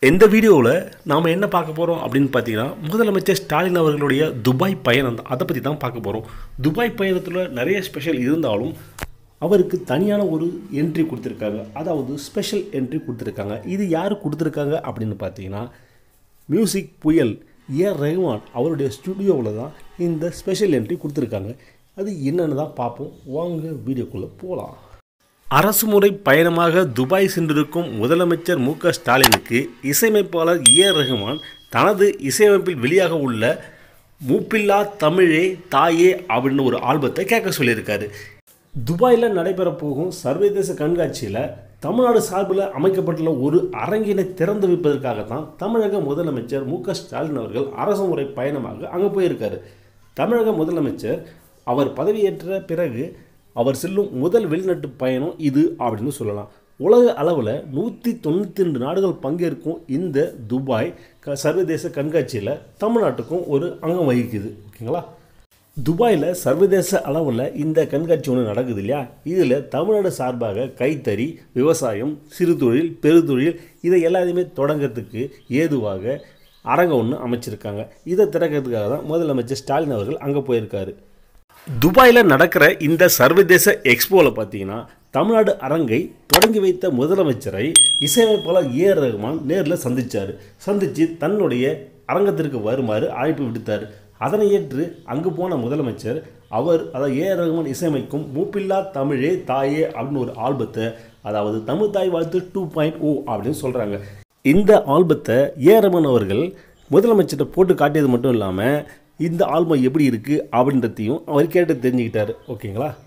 இந்த வீடியோவில் நாம் என்ன பார்க்க போகிறோம் அப்படின்னு பார்த்தீங்கன்னா முதலமைச்சர் ஸ்டாலின் அவர்களுடைய துபாய் பயணம் தான் அதை பற்றி தான் பார்க்க போகிறோம் துபாய் பயணத்தில் நிறைய ஸ்பெஷல் இருந்தாலும் அவருக்கு தனியான ஒரு என்ட்ரி கொடுத்துருக்காங்க அதாவது ஸ்பெஷல் என்ட்ரி கொடுத்துருக்காங்க இது யார் கொடுத்துருக்காங்க அப்படின்னு பார்த்தீங்கன்னா மியூசிக் புயல் ஏ ரஹ்மான் அவருடைய ஸ்டுடியோவில் தான் இந்த ஸ்பெஷல் என்ட்ரி கொடுத்துருக்காங்க அது என்னன்னு தான் பார்ப்போம் வாங்க வீடியோக்குள்ளே போகலாம் அரசுமுறை பயணமாக துபாய் சென்றிருக்கும் முதலமைச்சர் மு க ஸ்டாலினுக்கு இசையமைப்பாளர் ஏ ரஹ்மான் தனது இசையமைப்பில் வெளியாக உள்ள மூப்பில்லா தமிழே தாயே அப்படின்னு ஒரு ஆல்பத்தை கேட்க சொல்லியிருக்காரு துபாயில் நடைபெற போகும் சர்வதேச கண்காட்சியில் தமிழ்நாடு சார்பில் அமைக்கப்பட்டுள்ள ஒரு அரங்கினை திறந்து வைப்பதற்காக தான் தமிழக முதலமைச்சர் மு க ஸ்டாலின் அவர்கள் அரசுமுறை பயணமாக அங்கே போயிருக்காரு தமிழக முதலமைச்சர் அவர் பதவியேற்ற பிறகு அவர் செல்லும் முதல் வெளிநாட்டு பயணம் இது அப்படின்னு சொல்லலாம் உலக அளவில் நூற்றி தொண்ணூற்றி ரெண்டு நாடுகள் பங்கேற்கும் இந்த துபாய் க சர்வதேச கண்காட்சியில் தமிழ்நாட்டுக்கும் ஒரு அங்கம் வகிக்குது ஓகேங்களா துபாயில் சர்வதேச அளவில் இந்த கண்காட்சி ஒன்று நடக்குது இல்லையா இதில் தமிழ்நாடு சார்பாக கைத்தறி விவசாயம் சிறு தொழில் பெருதொழில் இதை எல்லாத்தையுமே தொடங்கிறதுக்கு ஏதுவாக அரங்கம் ஒன்று அமைச்சிருக்காங்க இதை திறக்கிறதுக்காக தான் முதலமைச்சர் ஸ்டாலின் அவர்கள் அங்கே போயிருக்காரு துபாயில் நடக்கிற இந்த சர்வதேச எக்ஸ்போவில் பார்த்தீங்கன்னா தமிழ்நாடு அரங்கை தொடங்கி வைத்த முதலமைச்சரை இசையமைப்பாளர் ஏ ஆர் ரஹ்மான் நேரில் சந்தித்தார் சந்தித்து தன்னுடைய அரங்கத்திற்கு வருமாறு அழைப்பு விடுத்தார் அதனை ஏற்று அங்கு போன முதலமைச்சர் அவர் அதாவது ஏ ஆர் ரஹ்மான் இசையமைக்கும் மூப்பில்லா தமிழே தாயே அப்படின்னு ஒரு ஆல்பத்தை அதாவது தமிழ் தாய் வாழ்த்து டூ பாயிண்ட் ஓ அப்படின்னு சொல்கிறாங்க இந்த ஆல்பத்தை ஏ ஆர் ரஹ்மான் அவர்கள் முதலமைச்சர்கிட்ட போட்டு காட்டியது மட்டும் இல்லாமல் இந்த ஆல்பம் எப்படி இருக்குது அப்படின்றதையும் அவர் கேட்டு தெரிஞ்சுக்கிட்டாரு ஓகேங்களா